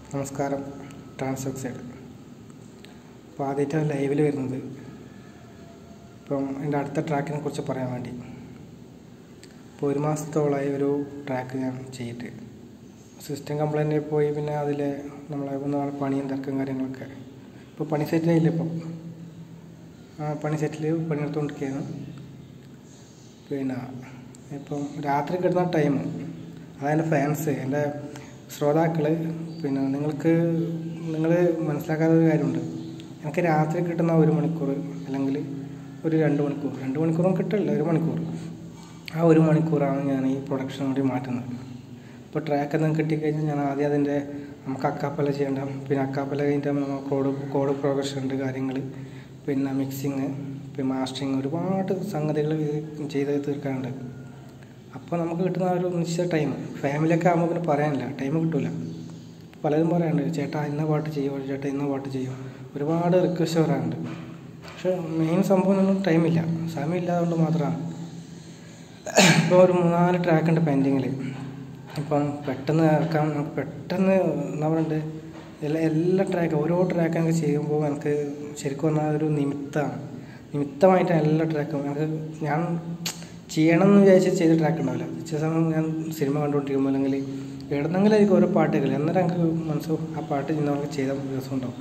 നമസ്കാരം ട്രാൻസ്ഓക്സൈഡ് അപ്പോൾ ആദ്യമായിട്ടാണ് ലൈവിൽ വരുന്നത് ഇപ്പം എൻ്റെ അടുത്ത ട്രാക്കിനെ കുറിച്ച് പറയാൻ വേണ്ടി ഇപ്പോൾ ഒരു മാസത്തോളമായി ഒരു ട്രാക്ക് ഞാൻ ചെയ്തിട്ട് സിസ്റ്റം കംപ്ലൈൻറ്റ് പോയി പിന്നെ അതിൽ നമ്മളെ ഒന്ന് പണിയും തിരക്കും കാര്യങ്ങളൊക്കെ ഇപ്പോൾ പണി സെറ്റിലില്ല ഇപ്പം ആ പണി സെറ്റിൽ പണിയെടുത്തുകൊണ്ടിരിക്കുകയാണ് പിന്നെ ഇപ്പം രാത്രി കിട്ടുന്ന ടൈം അതെൻ്റെ ഫാൻസ് എൻ്റെ ശ്രോതാക്കൾ പിന്നെ നിങ്ങൾക്ക് നിങ്ങൾ മനസ്സിലാക്കാത്ത ഒരു കാര്യമുണ്ട് എനിക്ക് രാത്രി കിട്ടുന്ന ഒരു മണിക്കൂർ അല്ലെങ്കിൽ ഒരു രണ്ട് മണിക്കൂർ രണ്ട് മണിക്കൂറും കിട്ടില്ല ഒരു മണിക്കൂർ ആ ഒരു മണിക്കൂറാണ് ഞാൻ ഈ പ്രൊഡക്ഷൻ വേണ്ടി മാറ്റുന്നത് ഇപ്പോൾ ട്രാക്ക് എന്തെങ്കിലും കിട്ടിക്കഴിഞ്ഞാൽ ഞാൻ ആദ്യം അതിൻ്റെ നമുക്ക് അക്കാപ്പല ചെയ്യേണ്ട പിന്നെ അക്കാപ്പല കഴിഞ്ഞിട്ട് കോഡ് കോഡ് പ്രോഗ്രഷൻ ഉണ്ട് കാര്യങ്ങൾ പിന്നെ മിക്സിങ് പിന്നെ മാസ്റ്ററിങ് ഒരുപാട് സംഗതികൾ ചെയ്ത് തീർക്കാനുണ്ട് അപ്പോൾ നമുക്ക് കിട്ടുന്ന ആ ഒരു നിശ്ചിത ടൈം ഫാമിലിയൊക്കെ ആകുമ്പോൾ പിന്നെ പറയാനില്ല ടൈം കിട്ടില്ല പലരും പറയാനുണ്ട് ചേട്ടാ ഇന്ന പാട്ട് ചെയ്യുമോ ചേട്ടാ ഇന്ന പാട്ട് ചെയ്യുമോ ഒരുപാട് റിക്വസ്റ്റ് വരാറുണ്ട് പക്ഷേ മെയിൻ സംഭവമൊന്നും ടൈമില്ല സമയമില്ലാത്തതുകൊണ്ട് മാത്രമാണ് ഇപ്പോൾ ഒരു മൂന്നാല് ട്രാക്ക് ഉണ്ട് പെൻഡിങ്ങിൽ ഇപ്പം പെട്ടെന്ന് ഇറക്കാൻ നമുക്ക് പെട്ടെന്ന് എന്താ പറയണ്ടത് എല്ലാ എല്ലാ ട്രാക്ക് ഓരോ ട്രാക്ക് എനിക്ക് ചെയ്യുമ്പോൾ എനിക്ക് ശരിക്കും പറഞ്ഞാൽ ഒരു നിമിത്തമാണ് നിമിത്തമായിട്ടാണ് എല്ലാ ട്രാക്കും എനിക്ക് ഞാൻ ചെയ്യണം എന്ന് വിചാരിച്ച് ചെയ്ത ട്രാക്ക് ഉണ്ടാവില്ല ചില സമയം ഞാൻ സിനിമ കണ്ടുകൊണ്ടിരിക്കുമ്പോൾ അല്ലെങ്കിൽ എവിടെന്നെങ്കിലും ആയിരിക്കും ഓരോ പാട്ടുകൾ അന്നേരം എനിക്ക് മനസ്സ് ആ പാട്ട് നമുക്ക് ചെയ്ത ദിവസം ഉണ്ടാവും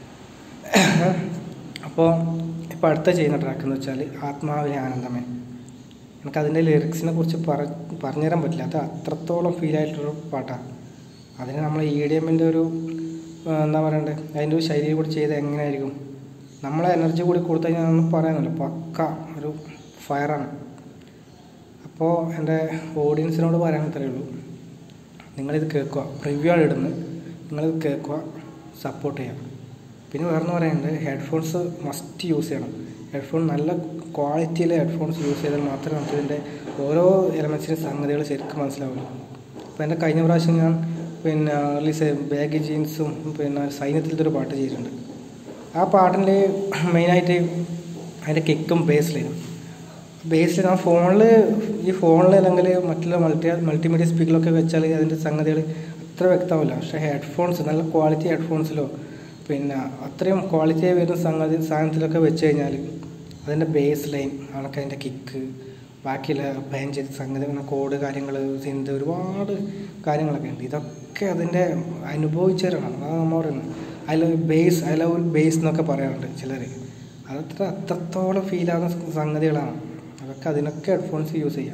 അപ്പോൾ ഇപ്പോൾ അടുത്ത ചെയ്യുന്ന ട്രാക്ക് എന്ന് വെച്ചാൽ ആത്മാവിലെ ആനന്ദമേ എനിക്കതിൻ്റെ ലിറിക്സിനെ കുറിച്ച് പറ പറഞ്ഞുതരാൻ പറ്റില്ല അത് അത്രത്തോളം ഫീൽ ആയിട്ടുള്ളൊരു പാട്ടാണ് അതിന് നമ്മൾ ഇ ഡി എമ്മിൻ്റെ ഒരു എന്താ പറയണ്ടേ അതിൻ്റെ ഒരു ശൈലി കൂടി ചെയ്ത് എങ്ങനെയായിരിക്കും നമ്മളെ എനർജി കൂടി കൊടുത്തു കഴിഞ്ഞാൽ ഒന്നും പറയാനില്ല പക്ക ഒരു ഫയറാണ് അപ്പോൾ എൻ്റെ ഓഡിയൻസിനോട് പറയാൻ ഇത്രയേ ഉള്ളൂ നിങ്ങളിത് കേൾക്കുക റിവ്യൂ ആണ് ഇടുന്നത് നിങ്ങളിത് കേൾക്കുക സപ്പോർട്ട് ചെയ്യുക പിന്നെ വേറെന്ന് പറയാനുണ്ട് ഹെഡ്ഫോൺസ് മസ്റ്റ് യൂസ് ചെയ്യണം ഹെഡ്ഫോൺ നല്ല ക്വാളിറ്റിയിലെ ഹെഡ്ഫോൺസ് യൂസ് ചെയ്താൽ മാത്രമേ നമുക്ക് ഇതിൻ്റെ ഓരോ എലമെൻസിൻ്റെ സംഗതികൾ ശരിക്കും മനസ്സിലാവുള്ളൂ അപ്പോൾ എൻ്റെ കഴിഞ്ഞ പ്രാവശ്യം ഞാൻ പിന്നെ റിലീസ് ബാഗി ജീൻസും പിന്നെ സൈന്യത്തിലത്തെ ഒരു പാട്ട് ചെയ്തിട്ടുണ്ട് ആ പാട്ടിൽ മെയിനായിട്ട് അതിൻ്റെ കിക്കും ബേസ് ലൈനും ബേസിൽ ആ ഫോണിൽ ഈ ഫോണിൽ അല്ലെങ്കിൽ മറ്റുള്ള മൾട്ടി മൾട്ടിമീഡിയ സ്പീക്കറിലൊക്കെ വെച്ചാൽ അതിൻ്റെ സംഗതികൾ അത്ര വ്യക്തമാവില്ല പക്ഷേ ഹെഡ്ഫോൺസ് നല്ല ക്വാളിറ്റി ഹെഡ്ഫോൺസിലോ പിന്നെ അത്രയും ക്വാളിറ്റി വരുന്ന സംഗതി സാധനത്തിലൊക്കെ വെച്ച് കഴിഞ്ഞാൽ അതിൻ്റെ ബേസ് ലൈൻ ആണൊക്കെ അതിൻ്റെ കിക്ക് ബാക്കിയുള്ള പ്ലാൻ ചെയ്ത സംഗതി കോഡ് കാര്യങ്ങൾ സിന്ത് ഒരുപാട് കാര്യങ്ങളൊക്കെ ഉണ്ട് ഇതൊക്കെ അതിൻ്റെ അനുഭവിച്ചു തരണം അതാണ് നമ്മൾ പറയുന്നത് I love bass I love bass എന്നൊക്കെ പറയാറുണ്ട് ചിലർ അതത്ര അത്രത്തോളം ഫീലാകുന്ന സംഗതികളാണ് അതൊക്കെ അതിനൊക്കെ ഹെഡ്ഫോൺസ് യൂസ് ചെയ്യാം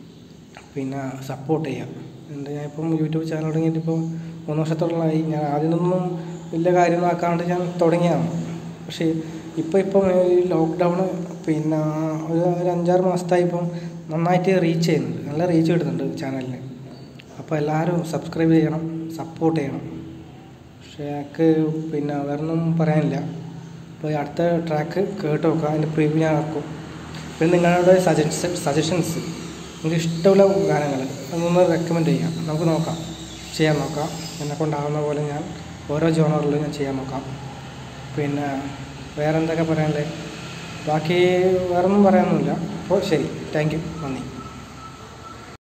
പിന്നെ സപ്പോർട്ട് ചെയ്യാം എൻ്റെ ഞാൻ ഇപ്പം യൂട്യൂബ് ചാനൽ തുടങ്ങിയിട്ട് ഇപ്പോൾ മൂന്ന് വർഷത്തോളമായി ഞാൻ ആദ്യമൊന്നും വലിയ കാര്യമൊന്നും ആക്കാണ്ട് ഞാൻ തുടങ്ങിയതാണ് പക്ഷേ ഇപ്പോൾ ഇപ്പം ഈ ലോക്ക്ഡൗൺ പിന്നെ ഒരു ഒരു അഞ്ചാറ് മാസത്തായി ഇപ്പം നന്നായിട്ട് റീച്ച് ചെയ്യുന്നുണ്ട് നല്ല റീച്ച് കിട്ടുന്നുണ്ട് ചാനലിന് അപ്പോൾ എല്ലാവരും സബ്സ്ക്രൈബ് ചെയ്യണം സപ്പോർട്ട് ചെയ്യണം പക്ഷേ എനിക്ക് പിന്നെ വേറൊന്നും പറയാനില്ല അപ്പോൾ അടുത്ത ട്രാക്ക് കേട്ട് നോക്കുക അതിൻ്റെ പ്രിവ്യൂ ഞാൻ ആക്കും പിന്നെ നിങ്ങളുടെ സജഷൻ സജഷൻസ് നിങ്ങൾക്ക് ഇഷ്ടമുള്ള ഗാനങ്ങൾ അതൊന്ന് റെക്കമെൻഡ് ചെയ്യാം നമുക്ക് നോക്കാം ചെയ്യാൻ നോക്കാം എന്നെ കൊണ്ടാവുന്ന പോലെ ഞാൻ ഓരോ ജോണറിലും ഞാൻ ചെയ്യാൻ നോക്കാം പിന്നെ വേറെ എന്തൊക്കെ പറയാനുള്ളത് ബാക്കി വേറൊന്നും പറയാനൊന്നുമില്ല അപ്പോൾ ശരി താങ്ക് യു നന്ദി